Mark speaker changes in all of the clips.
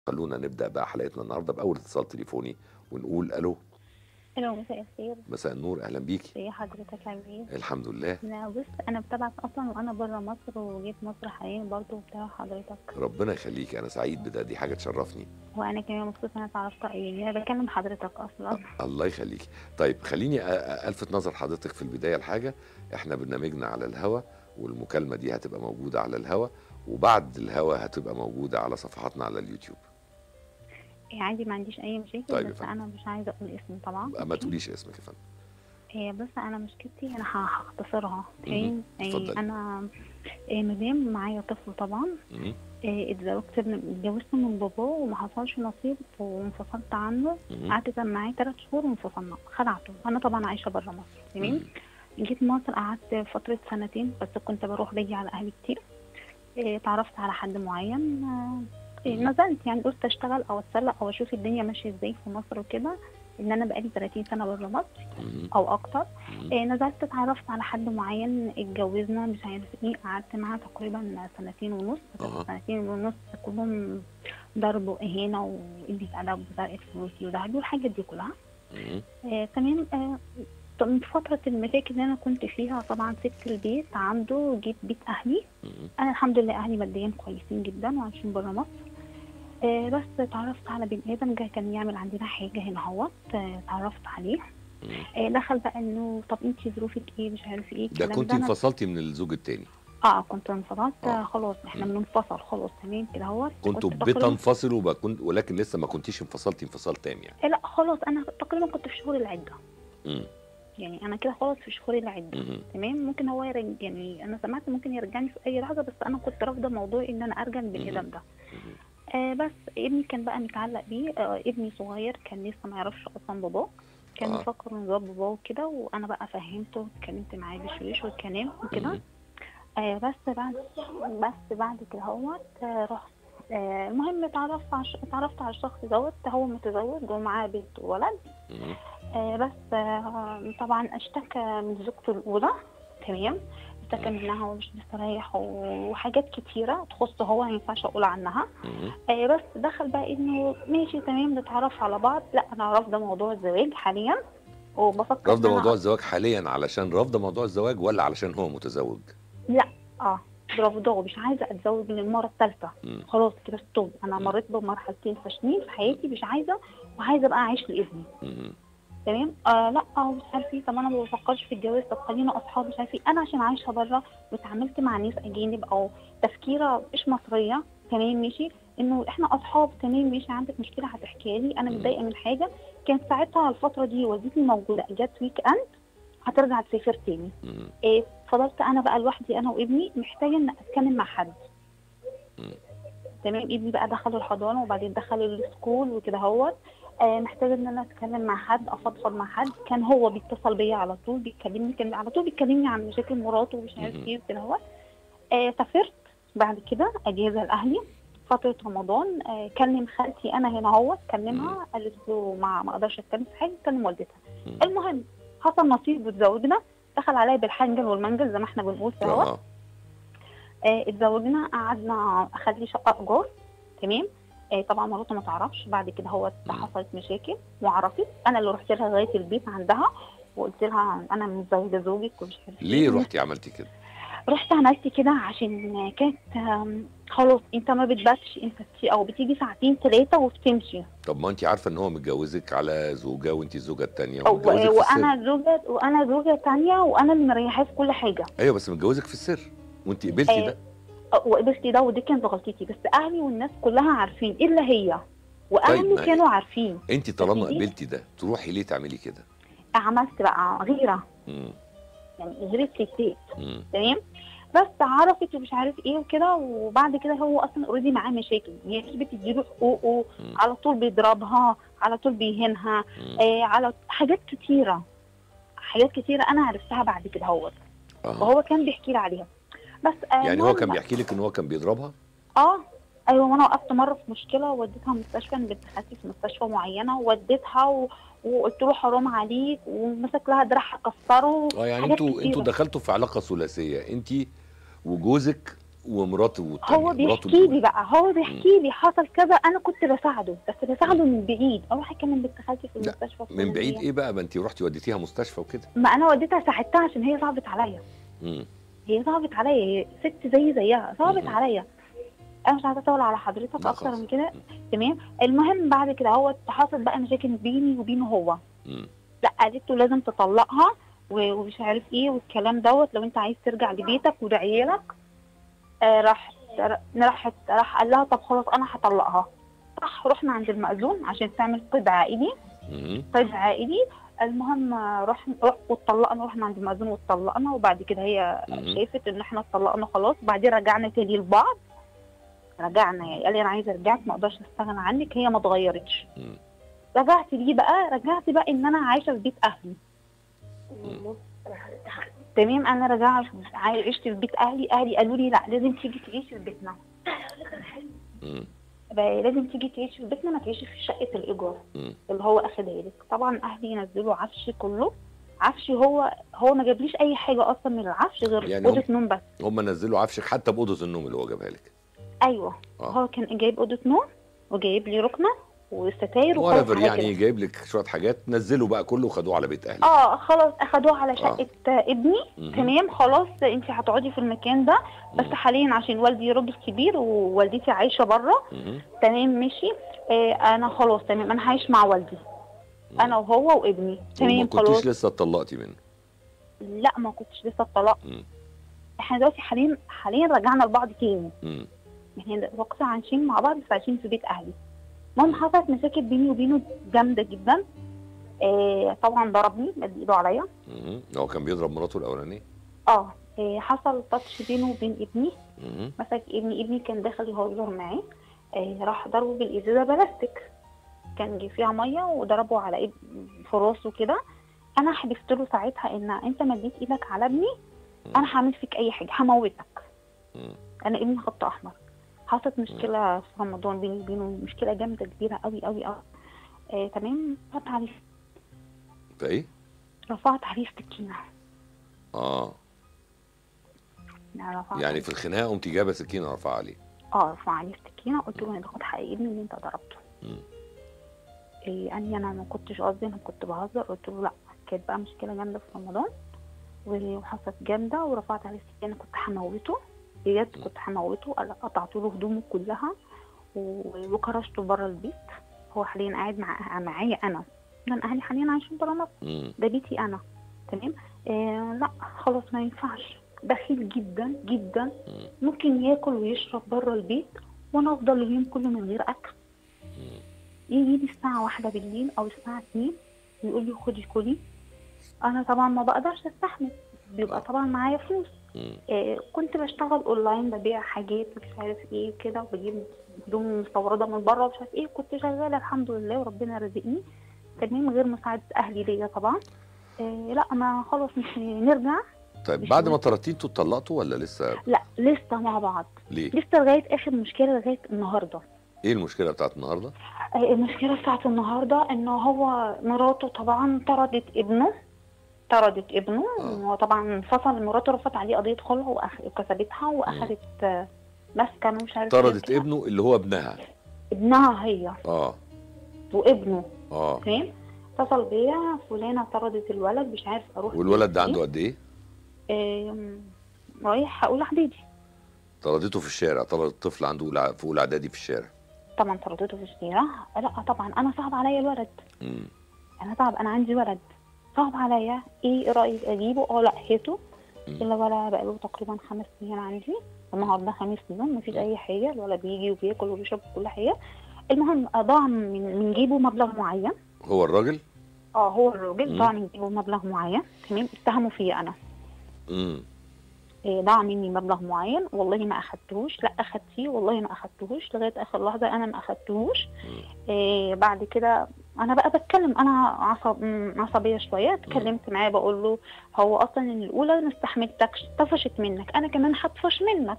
Speaker 1: خلونا نبدأ بقى حلقتنا النهارده بأول اتصال تليفوني ونقول ألو
Speaker 2: الو مساء الخير
Speaker 1: مساء النور أهلا بيكي
Speaker 2: ازي حضرتك عامل ايه؟
Speaker 1: الحمد لله
Speaker 2: انا بص انا بتابعك اصلا وانا بره مصر وجيت مصر حاليا برضو بتابع حضرتك
Speaker 1: ربنا يخليكي أنا سعيد بده دي حاجة تشرفني
Speaker 2: وانا كمان مبسوطه ان انا اتعرفت يعني انا بكلم حضرتك اصلا
Speaker 1: الله يخليكي طيب خليني أ- أ- ألفت نظر حضرتك في البداية لحاجة احنا برنامجنا على الهوا والمكالمة دي هتبقى موجودة على الهوا وبعد الهوا هتبقى موجودة على صفحاتنا على اليوتيوب
Speaker 2: يعني عادي ما عنديش اي مشاكل
Speaker 1: طيب يا
Speaker 2: بس
Speaker 1: فندم.
Speaker 2: انا مش عايزه اقول اسمي طبعا
Speaker 1: ما تقوليش اسمك يا فندم
Speaker 2: هي بس انا مشكلتي انا ه- هختصرها فاهم
Speaker 1: اتفضلي.
Speaker 2: يعني انا إيه مدام معايا طفل طبعا
Speaker 1: مم.
Speaker 2: إيه اتزوجت من- اتجوزت من باباه وما حصلش نصيب وانفصلت عنه
Speaker 1: مم.
Speaker 2: قعدت كان معاه ثلاث شهور وانفصلنا خلعته انا طبعا عايشه بره مصر تمام
Speaker 1: مم.
Speaker 2: جيت مصر قعدت فترة سنتين بس كنت بروح باجي على أهلي كتير إيه، اتعرفت على حد معين آه، إيه،
Speaker 1: مم.
Speaker 2: نزلت يعني قلت اشتغل او اتسلق او اشوف الدنيا ماشية ازاي في مصر وكده ان انا بقالي 30 سنة بره مصر
Speaker 1: مم.
Speaker 2: او اكتر
Speaker 1: مم.
Speaker 2: إيه، نزلت اتعرفت على حد معين اتجوزنا مش عارف ايه قعدت معاه تقريبا سنتين ونص بس
Speaker 1: أها.
Speaker 2: سنتين ونص كلهم ضرب واهانة وقلة ادب وسرقة فلوسي وده والحاجات دي كلها
Speaker 1: مم.
Speaker 2: آه، تمام آه، طب من فترة المشاكل اللي أنا كنت فيها طبعا سبت البيت عنده جيت بيت أهلي
Speaker 1: مم.
Speaker 2: أنا الحمد لله أهلي ماديا كويسين جدا وعايشين برا مصر آه، بس اتعرفت على بني آدم جاي كان يعمل عندنا حاجة هنا اهوت آه، اتعرفت عليه
Speaker 1: مم.
Speaker 2: آه، دخل بقى إنه طب أنتي ظروفك إيه مش عارف إيه
Speaker 1: ده
Speaker 2: الكلام
Speaker 1: كنت
Speaker 2: أنا-
Speaker 1: انفصلتي من الزوج التاني
Speaker 2: اه كنت انفصلت
Speaker 1: آه.
Speaker 2: آه. خلاص احنا
Speaker 1: مم.
Speaker 2: بننفصل خلاص تمام كده اهوت
Speaker 1: كنتوا
Speaker 2: كنت تقريباً-
Speaker 1: بتنفصلوا وبكن- ولكن لسه ما كنتيش انفصلتي انفصال تام يعني
Speaker 2: آه، لا خلاص أنا تقريبا كنت في شهور العدة
Speaker 1: مم.
Speaker 2: يعني أنا كده خلاص في شهور العدة
Speaker 1: مم.
Speaker 2: تمام ممكن هو يرجع يعني انا سمعت ممكن يرجعني في اي لحظه بس انا كنت رافضه موضوع ان انا ارجع للبني ادم ده
Speaker 1: مم.
Speaker 2: آه بس ابني كان بقى متعلق بيه آه ابني صغير كان لسه ما يعرفش اصلا باباه كان
Speaker 1: آه.
Speaker 2: مفكر ان ده باباه وكده وانا بقى فهمته اتكلمت معاه بشويش والكلام وكده
Speaker 1: مم.
Speaker 2: آه بس بعد بس بعد كده هوت آه رحت آه المهم اتعرفت على اتعرفت على الشخص دوت هو متزوج ومعاه بنت وولد
Speaker 1: مم.
Speaker 2: آه بس آه طبعا اشتكى من زوجته الأولى تمام اشتكى منها ومش مستريح وحاجات كتيرة تخصه هو ما ينفعش أقول عنها
Speaker 1: مم.
Speaker 2: آه بس دخل بقى إنه ماشي تمام نتعرف على بعض لا أنا رافضة موضوع الزواج حاليا وبفكر
Speaker 1: رافضه
Speaker 2: إن أنا
Speaker 1: موضوع الزواج حاليا علشان رافضه موضوع الزواج ولا علشان هو متزوج
Speaker 2: اه رافضاه مش عايزة أتزوج للمرة الثالثة
Speaker 1: مم.
Speaker 2: خلاص كده ستوب أنا
Speaker 1: مم.
Speaker 2: مريت بمرحلتين فاشلين في حياتي مش عايزة وعايزة بقى أعيش لابني
Speaker 1: مم.
Speaker 2: تمام آه لا آه مش عارف ايه طب انا ما بفكرش في الجواز طب خلينا اصحاب مش عارف ايه انا عشان عايشه بره واتعاملت مع ناس اجانب او تفكيره مش مصريه تمام ماشي انه احنا اصحاب تمام ماشي عندك مشكله هتحكيها لي انا
Speaker 1: مم.
Speaker 2: متضايقه من حاجه كانت ساعتها الفتره دي والدتي موجوده جت ويك اند هترجع تسافر تاني
Speaker 1: مم.
Speaker 2: إيه فضلت انا بقى لوحدي انا وابني محتاجه ان اتكلم مع حد
Speaker 1: مم.
Speaker 2: تمام ابني بقى دخل الحضانه وبعدين دخل السكول وكده هوت آه محتاجه ان انا اتكلم مع حد افضفض مع حد كان هو بيتصل بيا على طول بيكلمني كان على طول بيكلمني عن مشاكل مراته ومش عارف
Speaker 1: مهم.
Speaker 2: ايه وكده هوت آه سافرت بعد كده اجازه لاهلي فتره رمضان آه كلم خالتي انا هنا اهوت كلمها قالت له ما ما اقدرش اتكلم في حاجه كلم والدتها
Speaker 1: مم.
Speaker 2: المهم حصل نصيب واتزوجنا دخل عليا بالحنجل والمنجل زي ما احنا بنقول في هوا
Speaker 1: اه
Speaker 2: آه، اتزوجنا قعدنا اخد لي شقه ايجار تمام آه، طبعا مراته ما تعرفش بعد كده هو
Speaker 1: مم.
Speaker 2: حصلت مشاكل وعرفت انا اللي رحت لها لغايه البيت عندها وقلت لها انا متزوجه زوجك ومش عارف إيه.
Speaker 1: ليه رحتي عملتي كده
Speaker 2: رحت عملت كده عشان كانت آم، خلاص انت ما بتباتش انت بت- او بتيجي ساعتين ثلاثه وبتمشي
Speaker 1: طب ما انت عارفه ان هو متجوزك على زوجه وانت الزوجه الثانيه
Speaker 2: و-
Speaker 1: ومتجوزك في السر
Speaker 2: وانا زوجه وانا زوجه تانية وانا اللي مريحاه في كل حاجه
Speaker 1: ايوه بس متجوزك في السر وانت قبلتي
Speaker 2: آه،
Speaker 1: ده
Speaker 2: وقبلت ده ودي كانت غلطتي بس اهلي والناس كلها عارفين الا هي واهلي
Speaker 1: طيب، ما-
Speaker 2: كانوا عارفين
Speaker 1: انت طالما
Speaker 2: دي-
Speaker 1: قبلتي ده تروحي ليه تعملي كده
Speaker 2: عملت بقى غيره
Speaker 1: مم.
Speaker 2: يعني غيرة ستات
Speaker 1: مم.
Speaker 2: تمام بس عرفت ومش عارف ايه وكده وبعد كده هو اصلا اوريدي معاه مشاكل يعني مش بتديله حقوقه
Speaker 1: مم.
Speaker 2: على طول بيضربها على طول بيهينها
Speaker 1: مم.
Speaker 2: آه على حاجات كتيره حاجات كتيره انا عرفتها بعد كده هو
Speaker 1: آه.
Speaker 2: وهو كان بيحكي لي عليها بس آه
Speaker 1: يعني هو
Speaker 2: المهم
Speaker 1: كان بيحكي لك ان هو كان بيضربها
Speaker 2: اه ايوه وانا وقفت مره في مشكله وديتها مستشفى انا بنت خالتي في مستشفى معينه وديتها و... وقلت له حرام عليك ومسك لها دراعها كسره
Speaker 1: اه يعني
Speaker 2: حاجات
Speaker 1: انتوا
Speaker 2: كتيرة.
Speaker 1: انتوا دخلتوا في علاقه ثلاثيه انت وجوزك ومراته والتانية
Speaker 2: هو
Speaker 1: مراته
Speaker 2: بيحكي لي
Speaker 1: الأولى.
Speaker 2: بقى هو بيحكي لي حصل كذا انا كنت بساعده بس بساعده من بعيد اروح اكلم بنت خالتي في
Speaker 1: لا،
Speaker 2: المستشفى
Speaker 1: من بعيد
Speaker 2: الفلانية.
Speaker 1: ايه بقى ما انت رحتي وديتيها مستشفى وكده
Speaker 2: ما انا وديتها ساعدتها عشان هي صعبت عليا
Speaker 1: مم.
Speaker 2: هي صعبت عليا هي ست زي زيها صعبت
Speaker 1: مم.
Speaker 2: عليا انا مش عايزه اطول على حضرتك
Speaker 1: لا
Speaker 2: اكتر
Speaker 1: خلاص.
Speaker 2: من كده تمام المهم بعد كده هو حصل بقى مشاكل بيني وبينه هو
Speaker 1: مم.
Speaker 2: لا قالت له لازم تطلقها و- ومش عارف ايه والكلام دوت لو انت عايز ترجع لبيتك ولعيالك آه راح راحت راح قال لها طب خلاص انا هطلقها راح رحنا عند المأذون عشان تعمل قيد عائلي
Speaker 1: مم.
Speaker 2: قيد عائلي المهم آه، رحنا رح واتطلقنا رحنا عند المأذون واتطلقنا وبعد كده هي
Speaker 1: مم.
Speaker 2: شافت ان احنا اتطلقنا خلاص بعدين رجعنا تاني لبعض رجعنا يعني قال لي انا عايزه ارجعك ما اقدرش استغنى عنك هي ما اتغيرتش
Speaker 1: مم.
Speaker 2: رجعت ليه بقى رجعت بقى ان انا عايشه في بيت اهلي تمام انا رجعت عاي- عشت في بيت اهلي اهلي قالوا لي لا لازم تيجي تعيشي في بيتنا
Speaker 1: مم.
Speaker 2: بقى لازم تيجي تعيشي في بيتنا ما تعيشي في شقه الايجار
Speaker 1: مم.
Speaker 2: اللي هو اخدها لك طبعا اهلي ينزلوا عفش كله عفش هو هو ما جابليش اي حاجه اصلا من العفش غير
Speaker 1: يعني
Speaker 2: اوضه
Speaker 1: هم-
Speaker 2: نوم بس
Speaker 1: هم نزلوا عفشك حتى باوضه النوم اللي هو جابها لك
Speaker 2: ايوه
Speaker 1: آه.
Speaker 2: هو كان جايب اوضه نوم وجايب لي ركنه وستاير وخلاص
Speaker 1: whatever
Speaker 2: على
Speaker 1: يعني
Speaker 2: كده.
Speaker 1: جايب لك شويه حاجات نزلوا بقى كله وخدوه على بيت اهلك
Speaker 2: اه خلاص اخدوه على شقه ابني
Speaker 1: مم.
Speaker 2: تمام خلاص انت هتقعدي في المكان ده بس
Speaker 1: مم.
Speaker 2: حاليا عشان والدي راجل كبير ووالدتي عايشه بره
Speaker 1: مم.
Speaker 2: تمام ماشي آه انا خلاص تمام انا عايش مع والدي انا وهو وابني
Speaker 1: وما
Speaker 2: تمام
Speaker 1: كنتيش
Speaker 2: خلاص
Speaker 1: لسه اتطلقتي منه
Speaker 2: لا ما كنتش لسه اتطلقت
Speaker 1: مم.
Speaker 2: احنا دلوقتي حاليا حاليا رجعنا لبعض تاني
Speaker 1: مم.
Speaker 2: احنا وقتها عايشين مع بعض بس عايشين في بيت اهلي المهم حصلت مشاكل بيني وبينه جامده جدا آه طبعا ضربني مد ايده عليا
Speaker 1: مم. هو كان بيضرب مراته الاولانيه
Speaker 2: اه آه، حصل تاتش بينه وبين ابني
Speaker 1: مم.
Speaker 2: مسك ابني ابني كان داخل يهزر معاه آه راح ضربه بالازازه بلاستيك كان جه فيها ميه وضربه على اب في راسه كده انا حلفت له ساعتها ان انت مديت ايدك على ابني انا هعمل فيك اي حاجه هموتك
Speaker 1: مم.
Speaker 2: انا ابني خط احمر حصلت مشكله في رمضان بيني وبينه مشكله جامده كبيره قوي قوي قوي آه تمام رفعت عليه
Speaker 1: فايه
Speaker 2: رفعت عليه سكينه
Speaker 1: اه
Speaker 2: يعني رفعت
Speaker 1: يعني في الخناقه قمتي جايبه سكينه رفع عليه
Speaker 2: اه رفع عليه سكينه قلت له انا باخد حق ابني اللي انت ضربته
Speaker 1: مم.
Speaker 2: إيه قال لي انا ما كنتش قصدي انا كنت بهزر قلت له لا كانت بقى مشكله جامده في رمضان وحصلت جامده ورفعت عليه السكينه كنت هموته بجد كنت هموته قال- قطعت له هدومه كلها و- وكرشته بره البيت هو حاليا قاعد مع معايا انا لان اهلي حاليا عايشين بره مصر
Speaker 1: مم.
Speaker 2: ده بيتي انا تمام آه لا خلاص ما ينفعش بخيل جدا جدا
Speaker 1: مم.
Speaker 2: ممكن ياكل ويشرب بره البيت وانا افضل اليوم كله من غير اكل
Speaker 1: مم.
Speaker 2: يجي لي الساعة واحدة بالليل أو الساعة اتنين ويقول لي خدي كلي أنا طبعا ما بقدرش أستحمل بيبقى طبعا معايا فلوس
Speaker 1: مم.
Speaker 2: إيه كنت بشتغل أونلاين ببيع حاجات مش عارف إيه وكده وبجيب هدوم مستوردة من بره ومش عارف إيه كنت شغالة الحمد لله وربنا رزقني تمام غير مساعدة أهلي ليا طبعا إيه لا ما خلاص مش نرجع
Speaker 1: طيب
Speaker 2: مش
Speaker 1: بعد ما
Speaker 2: مهم.
Speaker 1: طردتيه انتوا اتطلقتوا ولا لسه
Speaker 2: لا لسه مع بعض
Speaker 1: ليه؟
Speaker 2: لسه لغاية آخر مشكلة لغاية النهاردة
Speaker 1: ايه المشكله بتاعت النهارده؟
Speaker 2: المشكلة بتاعت النهاردة إن هو مراته طبعا طردت ابنه طردت ابنه
Speaker 1: آه.
Speaker 2: وهو طبعا انفصل مراته رفعت عليه قضية خلع وأخ- وكسبتها وأخدت آه، مسكن ومش عارف إيه
Speaker 1: طردت
Speaker 2: وكده.
Speaker 1: ابنه اللي هو ابنها
Speaker 2: ابنها هي
Speaker 1: اه
Speaker 2: وابنه
Speaker 1: اه
Speaker 2: فاهم اتصل بيا فلانة طردت الولد مش عارف أروح
Speaker 1: والولد ده
Speaker 2: فين.
Speaker 1: عنده قد ايه؟
Speaker 2: آم، رايح أقول إعدادي
Speaker 1: طردته في الشارع طردت الطفل عنده أولى- في اولى اعدادي في الشارع
Speaker 2: طبعا طردته في الشارع لا طبعا أنا صعب عليا الولد
Speaker 1: مم.
Speaker 2: انا صعب انا عندي ولد صعب عليا ايه رايك اجيبه اه لا هاته
Speaker 1: مم.
Speaker 2: الا ولا بقاله تقريبا خمس سنين عندي النهارده خمس سنين مفيش اي حاجه الولد بيجي وبياكل وبيشرب كل حاجه المهم ضاع من من جيبه مبلغ معين
Speaker 1: هو الراجل؟
Speaker 2: اه هو الراجل
Speaker 1: مم.
Speaker 2: ضاع من جيبه مبلغ معين تمام اتهموا فيا انا
Speaker 1: امم
Speaker 2: إيه ضاع مني مبلغ معين والله ما اخدتهوش لا اخدتيه والله ما اخدتهوش لغايه اخر لحظه انا ما اخدتهوش إيه بعد كده انا بقى بتكلم انا عصب م- عصبيه شويه اتكلمت معاه بقول له هو اصلا إن الاولى ما استحملتكش طفشت منك انا كمان هطفش منك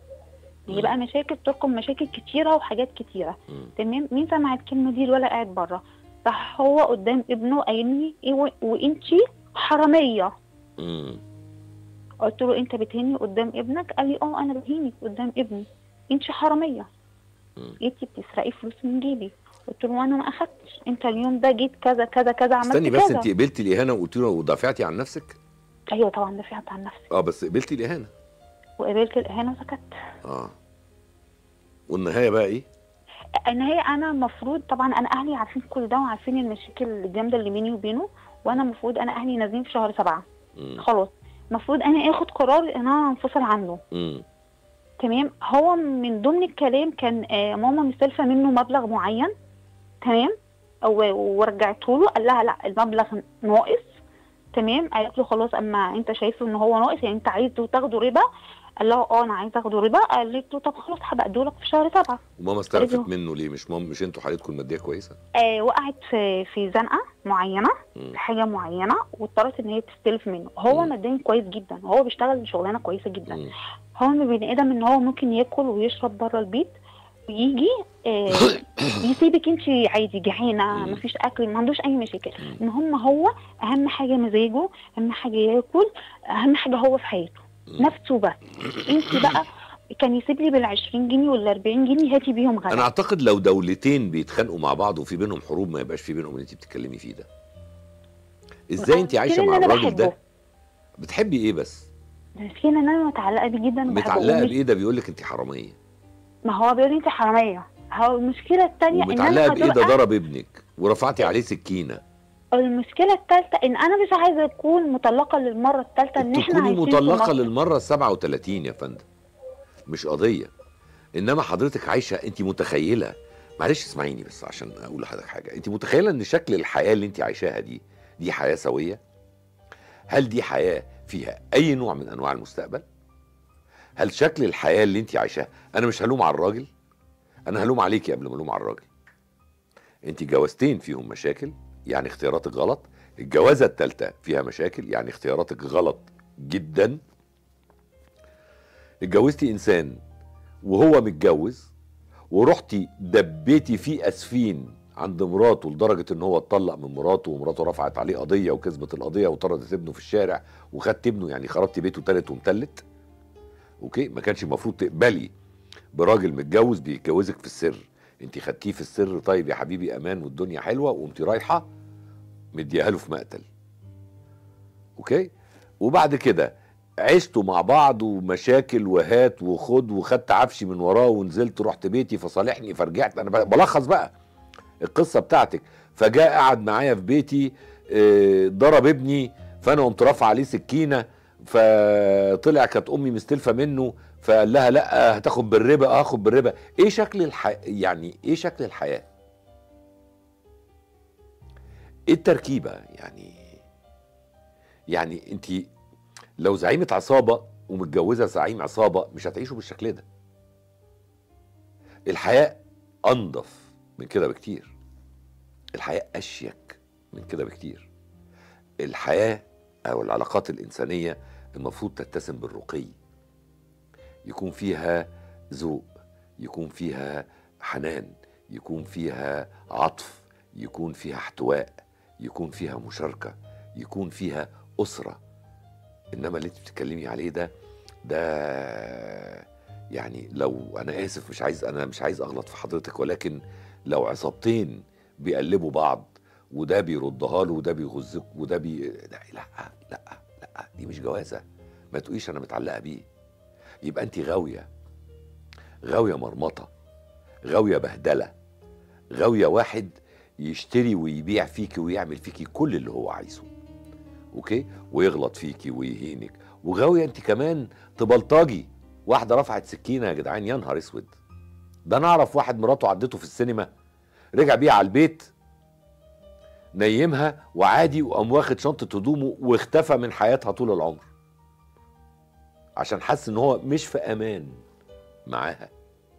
Speaker 2: هي بقى مشاكل تركم مشاكل كتيره وحاجات كتيره
Speaker 1: مم.
Speaker 2: تمام مين سمع الكلمه دي الولا قاعد بره راح هو قدام ابنه قايل لي ايه و- وانتي حراميه
Speaker 1: امم
Speaker 2: قلت له انت بتهني قدام ابنك قال لي اه انا بهينك قدام ابني انت حراميه
Speaker 1: مم.
Speaker 2: انت بتسرقي فلوس من جيبي قلت له انا ما اخدتش انت اليوم ده جيت كذا كذا كذا عملت
Speaker 1: استني بس
Speaker 2: كذا
Speaker 1: انت قبلتي الاهانه وقلتي له ودافعتي عن نفسك
Speaker 2: ايوه طبعا دافعت عن نفسي
Speaker 1: اه بس قبلتي الاهانه
Speaker 2: وقبلت الاهانه وسكت
Speaker 1: اه والنهايه بقى ايه
Speaker 2: ان هي انا المفروض طبعا انا اهلي عارفين كل ده وعارفين المشاكل الجامده اللي بيني وبينه وانا المفروض انا اهلي نازلين في شهر سبعة
Speaker 1: مم.
Speaker 2: خلاص المفروض انا اخد قرار ان انا انفصل عنه
Speaker 1: مم.
Speaker 2: تمام هو من ضمن الكلام كان آه، ماما مستلفه منه مبلغ معين تمام و- ورجعته له قال لها لا المبلغ ناقص تمام قالت له خلاص اما انت شايفه ان هو ناقص يعني انت عايز تاخده ربا قال لها اه انا عايز اخده ربا قالت له طب خلاص هبقى ادولك في شهر سبعة
Speaker 1: وماما استلفت
Speaker 2: أيوه.
Speaker 1: منه ليه مش مام مش انتوا حالتكم الماديه كويسه
Speaker 2: آه وقعت في في زنقه معينه
Speaker 1: مم.
Speaker 2: في حاجه معينه واضطرت ان هي تستلف منه هو
Speaker 1: مم.
Speaker 2: ماديا كويس جدا هو بيشتغل شغلانه كويسه جدا
Speaker 1: مم.
Speaker 2: هو من بني ادم ان هو ممكن ياكل ويشرب بره البيت ويجي آه يسيبك انت عادي جعانه
Speaker 1: مم.
Speaker 2: مفيش اكل ما عندوش اي مشاكل
Speaker 1: مم.
Speaker 2: ان هم هو اهم حاجه مزاجه اهم حاجه ياكل اهم حاجه هو في حياته
Speaker 1: مم.
Speaker 2: نفسه بس انت بقى كان يسيب لي بال 20 جنيه ولا 40 جنيه هاتي بيهم غدا
Speaker 1: انا اعتقد لو دولتين بيتخانقوا مع بعض وفي بينهم حروب ما يبقاش في بينهم اللي انت بتتكلمي فيه ده ازاي انت عايشه
Speaker 2: المشكلة
Speaker 1: مع
Speaker 2: إن أنا
Speaker 1: الراجل ده
Speaker 2: بحبه.
Speaker 1: بتحبي ايه بس
Speaker 2: المشكله ان انا متعلقه بيه جدا وبحبه
Speaker 1: متعلقه
Speaker 2: ومش-
Speaker 1: بايه ده بيقول لك انت حراميه
Speaker 2: ما هو بيقول لي انت حراميه هو المشكله الثانيه ان
Speaker 1: ومتعلقه
Speaker 2: انا
Speaker 1: بايه ده
Speaker 2: هتبقى
Speaker 1: ضرب ابنك ورفعتي عليه سكينه
Speaker 2: المشكله الثالثه ان انا مش عايزه اكون مطلقه للمره الثالثه ان احنا
Speaker 1: تكوني
Speaker 2: عايشين في
Speaker 1: مطلقه
Speaker 2: مصر.
Speaker 1: للمره 37 يا فندم مش قضيه انما حضرتك عايشه انت متخيله معلش اسمعيني بس عشان اقول لحضرتك حاجه انت متخيله ان شكل الحياه اللي انت عايشاها دي دي حياه سويه هل دي حياه فيها اي نوع من انواع المستقبل هل شكل الحياه اللي انت عايشاها انا مش هلوم على الراجل انا هلوم عليكي قبل ما الوم على الراجل انت جوازتين فيهم مشاكل يعني اختياراتك غلط الجوازه الثالثه فيها مشاكل يعني اختياراتك غلط جدا اتجوزتي انسان وهو متجوز ورحتي دبيتي فيه اسفين عند مراته لدرجه ان هو اتطلق من مراته ومراته رفعت عليه قضيه وكسبت القضيه وطردت ابنه في الشارع وخدت ابنه يعني خربتي بيته تالت ومتلت اوكي ما كانش المفروض تقبلي براجل متجوز بيتجوزك في السر انت خدتيه في السر طيب يا حبيبي امان والدنيا حلوه وقمتي رايحه مديها له في مقتل اوكي وبعد كده عشتوا مع بعض ومشاكل وهات وخد وخدت عفشي من وراه ونزلت رحت بيتي فصالحني فرجعت انا بلخص بقى القصه بتاعتك فجاء قعد معايا في بيتي آه، ضرب ابني فانا قمت رافع عليه سكينه فطلع كانت امي مستلفه منه فقال لها لا هتاخد بالربا اه هاخد بالربا ايه شكل الحياه يعني ايه شكل الحياه ايه التركيبه يعني يعني انت لو زعيمه عصابه ومتجوزه زعيم عصابه مش هتعيشوا بالشكل ده الحياه انضف من كده بكتير الحياه اشيك من كده بكتير الحياه او العلاقات الانسانيه المفروض تتسم بالرقي يكون فيها ذوق يكون فيها حنان يكون فيها عطف يكون فيها احتواء يكون فيها مشاركه يكون فيها اسره انما اللي انت بتتكلمي عليه ده ده يعني لو انا اسف مش عايز انا مش عايز اغلط في حضرتك ولكن لو عصابتين بيقلبوا بعض وده بيردها له وده بيغزك وده بي لا لا لا لا دي مش جوازه ما تقوليش انا متعلقه بيه يبقى انت غاويه غاويه مرمطه غاويه بهدله غاويه واحد يشتري ويبيع فيكي ويعمل فيكي كل اللي هو عايزه اوكي ويغلط فيكي ويهينك وغاويه انت كمان تبلطجي واحده رفعت سكينه يا جدعان يا نهار اسود ده انا اعرف واحد مراته عدته في السينما رجع بيها على البيت نيمها وعادي وقام واخد شنطه هدومه واختفى من حياتها طول العمر عشان حس ان هو مش في امان معاها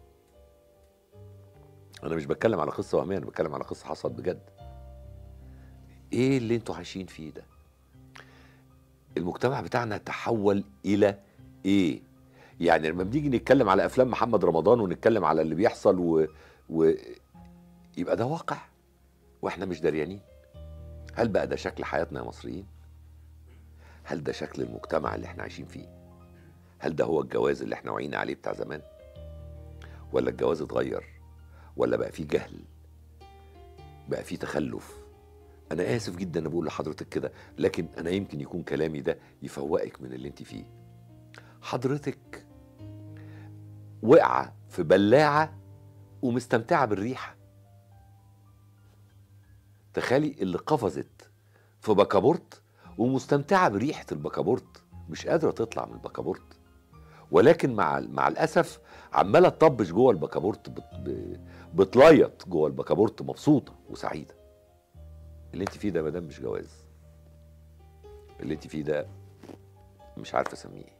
Speaker 1: انا مش بتكلم على قصه وهميه انا بتكلم على قصه حصلت بجد ايه اللي انتوا عايشين فيه ده المجتمع بتاعنا تحول الى ايه يعني لما بنيجي نتكلم على افلام محمد رمضان ونتكلم على اللي بيحصل و... و... يبقى ده واقع واحنا مش دريانين هل بقى ده شكل حياتنا يا مصريين هل ده شكل المجتمع اللي احنا عايشين فيه هل ده هو الجواز اللي احنا وعينا عليه بتاع زمان ولا الجواز اتغير ولا بقى فيه جهل بقى فيه تخلف انا اسف جدا انا بقول لحضرتك كده لكن انا يمكن يكون كلامي ده يفوقك من اللي انت فيه حضرتك وقعه في بلاعه ومستمتعه بالريحه تخيلي اللي قفزت في بكابورت ومستمتعه بريحه البكابورت مش قادره تطلع من البكابورت ولكن مع مع الاسف عماله تطبش جوه البكابورت بت... ب- بتليط جوه البكابورت مبسوطه وسعيده اللي انت فيه ده مدام مش جواز اللي انت فيه ده مش عارف اسميه ايه